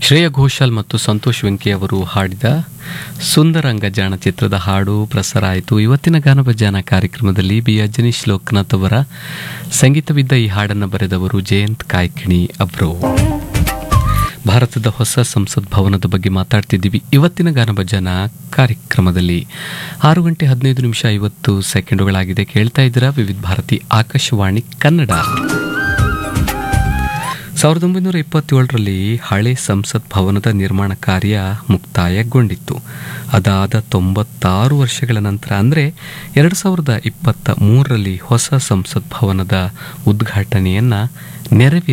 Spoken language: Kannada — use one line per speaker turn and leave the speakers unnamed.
ಶ್ರೇಯ ಘೋಷಾಲ್ ಮತ್ತು ಸಂತೋಷ್ ವೆಂಕಿ ಅವರು ಹಾಡಿದ ಸುಂದರಂಗ ಜಾಣ ಚಿತ್ರದ ಹಾಡು ಪ್ರಸಾರ ಆಯಿತು ಇವತ್ತಿನ ಗಾನಭಜಾನ ಕಾರ್ಯಕ್ರಮದಲ್ಲಿ ಬಿ ಅಜನೀಶ್ ಲೋಕನಾಥ್ ಅವರ ಸಂಗೀತವಿದ್ದ ಈ ಹಾಡನ್ನು ಬರೆದವರು ಜಯಂತ್ ಕಾಯ್ಕಿಣಿ ಅವರು ಭಾರತದ ಹೊಸ ಸಂಸತ್ ಭವನದ ಬಗ್ಗೆ ಮಾತಾಡ್ತಿದ್ದೀವಿ ಇವತ್ತಿನ ಗಾನಭಜಾನ ಕಾರ್ಯಕ್ರಮದಲ್ಲಿ ಆರು ಗಂಟೆ ಹದಿನೈದು ನಿಮಿಷ ಐವತ್ತು ಸೆಕೆಂಡುಗಳಾಗಿದೆ ಕೇಳ್ತಾ ಇದ್ದೀರಾ ವಿವಿಧ ಭಾರತಿ ಆಕಾಶವಾಣಿ ಕನ್ನಡ ಸಾವಿರದ ಒಂಬೈನೂರ ಇಪ್ಪತ್ತೇಳರಲ್ಲಿ ಹಳೆ ಸಂಸತ್ ಭವನದ ನಿರ್ಮಾಣ ಕಾರ್ಯ ಮುಕ್ತಾಯಗೊಂಡಿತ್ತು ಅದಾದ ತೊಂಬತ್ತಾರು ವರ್ಷಗಳ ನಂತರ ಅಂದರೆ ಎರಡು ಸಾವಿರದ ಇಪ್ಪತ್ತ ಮೂರರಲ್ಲಿ ಹೊಸ ಸಂಸತ್ ಭವನದ ಉದ್ಘಾಟನೆಯನ್ನು ನೆರವೇರಿಸಲಾಯಿತು